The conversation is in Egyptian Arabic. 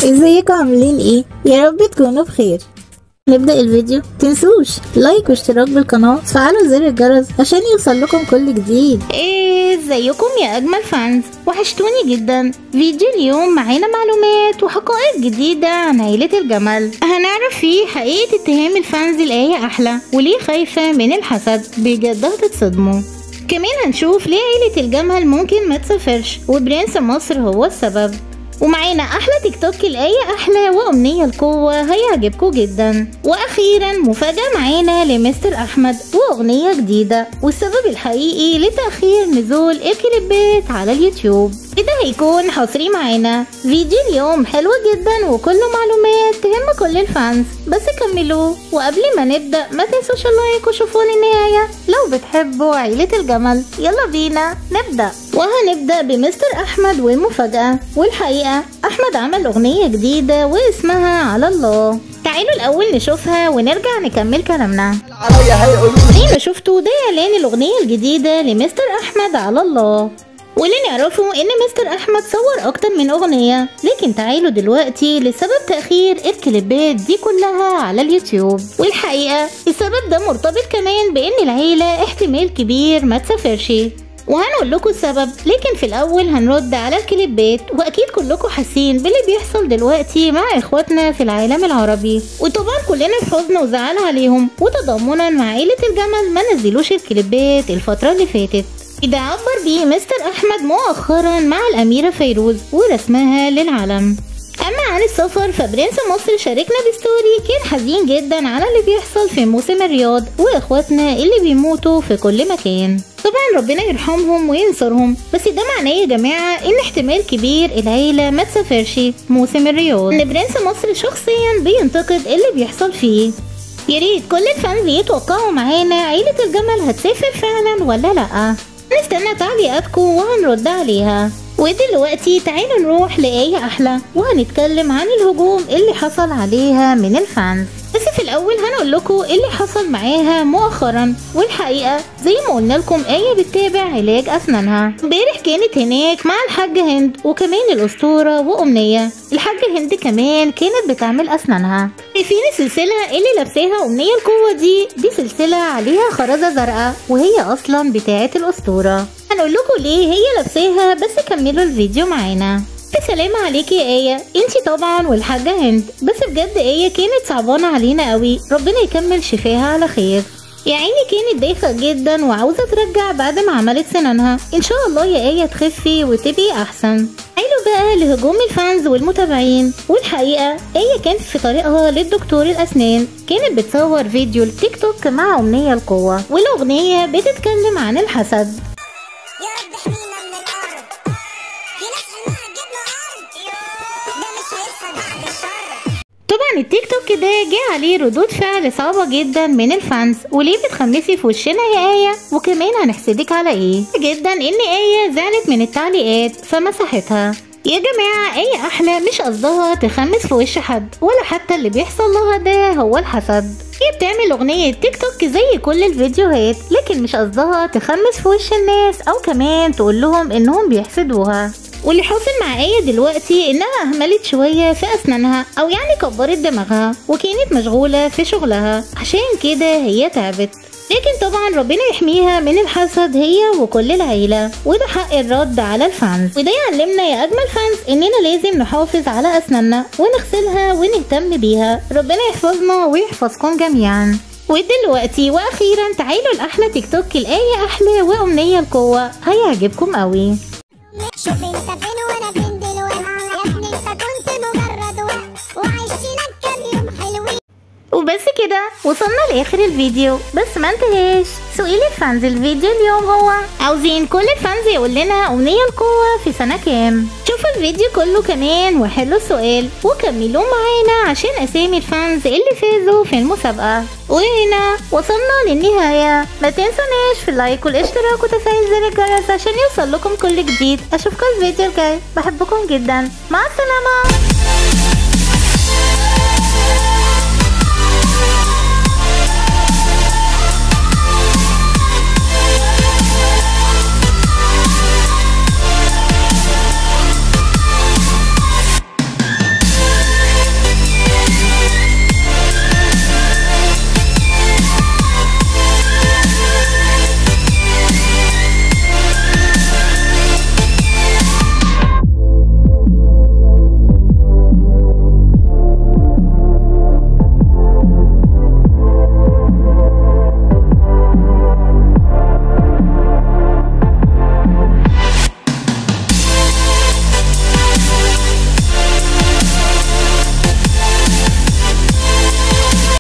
ازيكم عاملين ايه يا رب تكونوا بخير نبدأ الفيديو تنسوش لايك واشتراك بالقناة وتفعلوا زر الجرس عشان يوصل لكم كل جديد ايه ازيكم يا اجمل فانز وحشتوني جدا فيديو اليوم معانا معلومات وحقائق جديدة عن عيلة الجمل هنعرف فيه حقيقة اتهام الفانز لآية احلى وليه خايفة من الحسد بجد هتتصدموا كمان هنشوف ليه عيلة الجمل ممكن ما تسافرش وبرنس مصر هو السبب ومعانا احلى تيك توك الايه احلى وامنيه القوه هيعجبكم جدا واخيرا مفاجاه معانا لمستر احمد واغنيه جديده والسبب الحقيقي لتاخير نزول الكليبات على اليوتيوب كده هيكون حصري معانا فيديو اليوم حلو جدا وكله معلومات تهم كل الفانز بس كملوا وقبل ما نبدا ما تنسوش اللايك وشوفوا للنهايه لو بتحبوا عيله الجمل يلا بينا نبدا وهنبدا بمستر احمد والمفاجاه والحقيقه احمد عمل اغنيه جديده واسمها على الله تعالوا الاول نشوفها ونرجع نكمل كلامنا عليا هيقولوا زي ما شفتوا ده اعلان الاغنيه الجديده لمستر احمد على الله واللي نعرفه ان مستر احمد صور اكتر من اغنيه لكن تعالوا دلوقتي لسبب تاخير الكليبات دي كلها على اليوتيوب والحقيقه السبب ده مرتبط كمان بان العيله احتمال كبير ما تسافرش وهنقول لكم السبب لكن في الاول هنرد على الكليبات واكيد كلكم حاسين باللي بيحصل دلوقتي مع اخواتنا في العالم العربي وطبعا كلنا في حزن وزعل عليهم وتضامنا مع عيله الجمل ما نزلوش الكليبات الفتره اللي فاتت ده عبر بيه مستر احمد مؤخرا مع الاميره فيروز ورسمها للعلم اما عن السفر فبرنس مصر شاركنا بستوري كان حزين جدا على اللي بيحصل في موسم الرياض واخواتنا اللي بيموتوا في كل مكان طبعا ربنا يرحمهم وينصرهم بس ده معناه يا جماعه ان احتمال كبير العيله ما تسافرش موسم الرياض ان برنس مصر شخصيا بينتقد اللي بيحصل فيه يا ريت كل الفانز يتوقعوا معانا عيله الجمل هتسافر فعلا ولا لا نستنى تعليقاتكم وهنرد عليها ودلوقتي تعالوا نروح لآية أحلى وهنتكلم عن الهجوم اللي حصل عليها من الفانز بس في الأول هنقول لكم اللي حصل معاها مؤخرا والحقيقة زي ما قلنا لكم آية بتتابع علاج أسنانها امبارح كانت هناك مع الحاجة هند وكمان الأسطورة وأمنية الحاجة هند كمان كانت بتعمل أسنانها شايفين السلسلة اللي لابساها أمنية القوة دي دي سلسلة عليها خرزة زرقاء وهي أصلا بتاعة الأسطورة هنقول لكم ليه هي لابساها بس كملوا الفيديو معانا سلام عليكي يا آية انتي طبعا والحاجة هند بس بجد آية كانت صعبانة علينا قوي ربنا يكمل شفاها على خير يا عيني كانت دايخة جدا وعاوزة ترجع بعد ما عملت سنانها ان شاء الله يا آية تخفي وتبقي احسن تعالوا بقى لهجوم الفانز والمتابعين والحقيقة آية كانت في طريقها للدكتور الأسنان كانت بتصور فيديو التيك توك مع أمنية القوة والأغنية بتتكلم عن الحسد يا رب احمينا من الارض في ناس حلمها تجيب له ارض ده مش هيحصل بعد الشر طبعا التيك توك ده جه عليه ردود فعل صعبة جدا من الفانز وليه بتخمسي في وشنا يا آية وكمان هنحسدك على ايه جدا ان آية زعلت من التعليقات فمسحتها يا جماعة آية أحلى مش قصدها تخمس في وش حد ولا حتى اللي بيحصل لها ده هو الحسد هي بتعمل أغنية تيك توك زي كل الفيديوهات لكن مش قصدها تخمس في وش الناس أو كمان تقول لهم إنهم بيحسدوها واللي حاصل مع آية دلوقتي إنها أهملت شوية في أسنانها أو يعني كبرت دماغها وكانت مشغولة في شغلها عشان كده هي تعبت لكن طبعا ربنا يحميها من الحسد هي وكل العيلة وده حق الرد على الفانز وده يعلمنا يا أجمل فانز إننا لازم نحافظ على أسناننا ونغسلها ونهتم بيها ربنا يحفظنا ويحفظكم جميعا ودلوقتي واخيرا تعالوا الاحلى تيك توك الايه احلى وامنيه القوه هيعجبكم قوي شوف انت فين وانا فين دلوقتي يا ابني انت كنت مجرد وقت وعشنا كام يوم حلوين وبس كده وصلنا لاخر الفيديو بس ما انتهاش سؤال الفانز الفيديو اليوم هو عاوزين كل الفانز يقول لنا امنيه القوه في سنه كام شوفوا الفيديو كله كمان وحلوا السؤال وكملوا معانا عشان اسامي الفانز اللي فازوا في المسابقه وهنا وصلنا للنهايه ما تنسوناش في اللايك والاشتراك وتفعيل زر الجرس عشان يوصل لكم كل جديد اشوفكم الفيديو الجاي بحبكم جدا مع السلامه